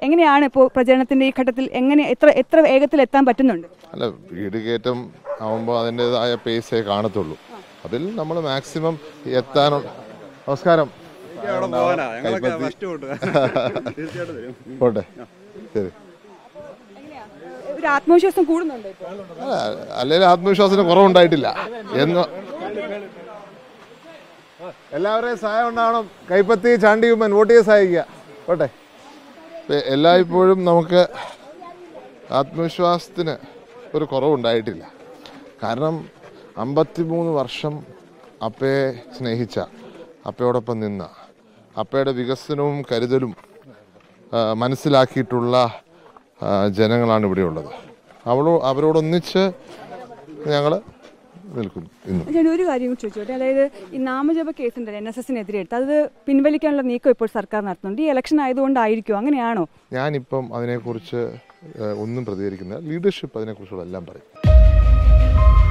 എങ്ങനെയാണ് ഇപ്പോൾ പ്രചരണത്തിന്റെ ഈ ഘട്ടത്തിൽ എങ്ങനെ എത്ര എത്ര വേഗത്തിൽ എത്താൻ പറ്റുന്നുണ്ട് അല്ല വീട് കയറ്റം ആവുമ്പോൾ അതിൻ്റെതായ പേസേ കാണത്തുള്ളൂ അതിൽ നമ്മൾ മാക്സിമം എത്താനുള്ള നമസ്കാരം പോട്ടെ ശരി ഒരു ആത്മവിശ്വാസം കൂടുന്നുണ്ടോ ഇപ്പോൾ അല്ല അല്ലെങ്കിൽ ആത്മവിശ്വാസത്തിന് കുറവുണ്ടായിട്ടില്ല എന്ന് എല്ലാവരെയും സഹായം ഉണ്ടാവണം കൈപ്പത്തി ചാണ്ടി ഉമ്മൻ വോട്ട് ചെയ്ത് സഹായിക്കുക പോട്ടെ ഇപ്പൊ എല്ലായ്പ്പോഴും നമുക്ക് ആത്മവിശ്വാസത്തിന് ഒരു കുറവുണ്ടായിട്ടില്ല കാരണം അമ്പത്തിമൂന്ന് വർഷം അപ്പയെ സ്നേഹിച്ച അപ്പയോടൊപ്പം നിന്ന അപ്പയുടെ വികസനവും കരുതലും ആ, മനസ്സിലാക്കിയിട്ടുള്ള ആ, ജനങ്ങളാണ് ഇവിടെയുള്ളത് അവളോ അവരോടൊന്നിച്ച് ഞങ്ങൾ നിൽക്കുന്നു ഇന്നും ഞാൻ ഒരു കാര്യം കൂടി ചോദിച്ചോട്ടെ അതായത് ഈ നാമജപ കേസുണ്ട് എൻ എസ് എസിനെതിരെ എടുത്ത് അത് പിൻവലിക്കാനുള്ള നീക്കം ഇപ്പോൾ സർക്കാർ നടത്തുന്നുണ്ട് ഈ ഇലക്ഷൻ ആയതുകൊണ്ടായിരിക്കും അങ്ങനെയാണോ ഞാനിപ്പം അതിനെക്കുറിച്ച് ഏഹ്, ഒന്നും പ്രതികരിക്കുന്നില്ല ലീഡർഷിപ്പ് അതിനെക്കുറിച്ചുള്ള എല്ലാം പറയും